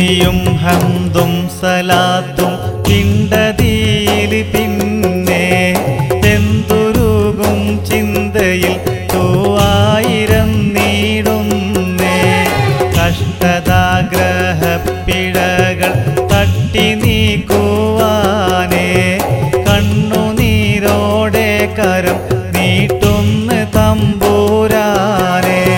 ഇസ്മിയും ഹംദും സലാത്തും പിണ്ടതിയിൽ പിന്നെ എന്തുരുകും ചിന്തയിൽ തൂവായിരം നീടുന്നേ കഷ്ടതാഗ്രഹപ്പിഴകൾ തട്ടി നീക്കുവാനേ കണ്ണുനീരോടെ കരം നീട്ടുന്ന തമ്പൂരാനേ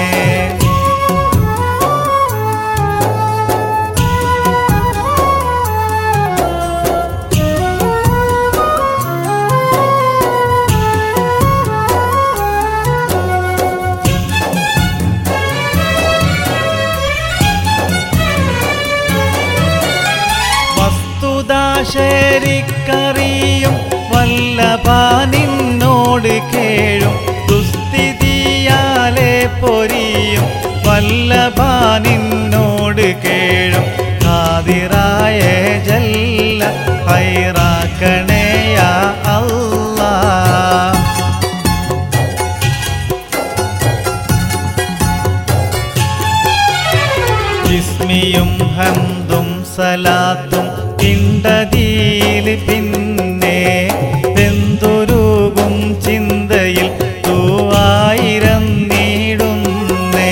വസ്തുത ശരിക്കറിയും വല്ലഭ നിന്നോട് കേഴും ദുസ്ഥിതിയാലെ പൊരിയും വല്ലഭ നിന്നോട് കേഴും ഹാതിറായ ജല്ല ഹൈറാക്കണേയ അല്ലാ ഇസ്മിയും ഹംദും സലാത്തും പിണ്ടതിയിൽ പിന്നെ എന്തൊരുകും ചിന്തയിൽ തൂവായിരം നീടുന്നേ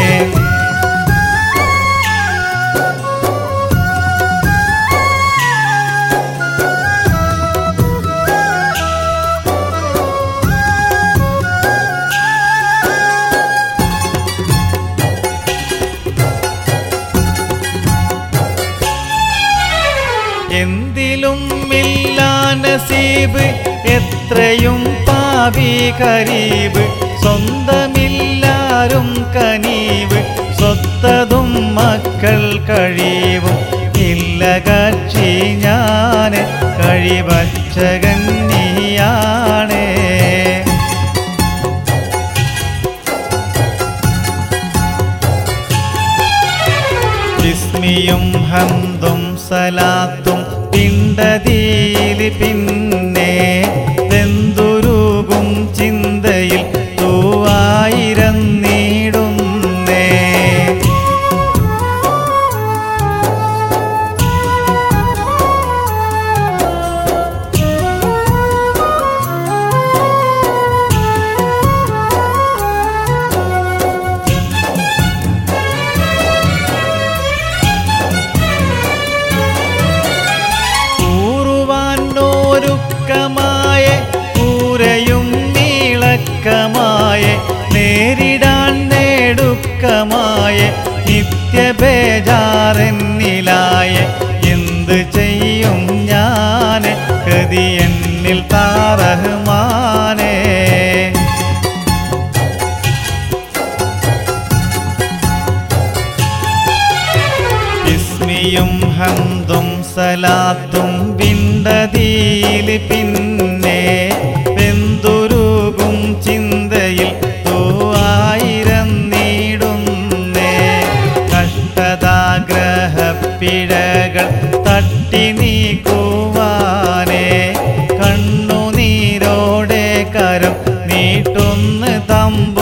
എന്തിലും ഇല്ല നസീബ് എത്രയും പാപി കരീബ് സ്വന്തമില്ലാരും കനീവ് സ്വത്തതും മക്കൾ കഴിവും ഇല്ല കക്ഷി ഞാന് കഴിവച്ചകൻ നീയാണേ ഇസ്മിയും ഹംദും സലാത്തും പിണ്ടതിയിൽ പിന്നെ വെന്തുരുകും ചിന്തയിൽ തൂവായിരം നീടുന്നേ കൂറുവാനോരുക്കമായ കൂരയും നീളക്കമായ നേരിടാൻ നേടുക്കമായ നിത്യബേജാറെന്നിലായ എന്ത് ചെയ്യും ഞാൻ കതി എന്നിൽ താറഹ്മാനേ ഇസ്മിയും ഹംദും സലാത്തും ബിണ്ടതിയിൽ പിന്നെ വെന്തുരുകും ചിന്തയിൽ തൂവായിരം നീടുന്നേ കഷ്ടതാഗ്രഹപ്പിഴകൾ തട്ടി നീക്കുവാനേ കണ്ണുനീരോടെ കരം നീട്ടുന്ന തമ്പ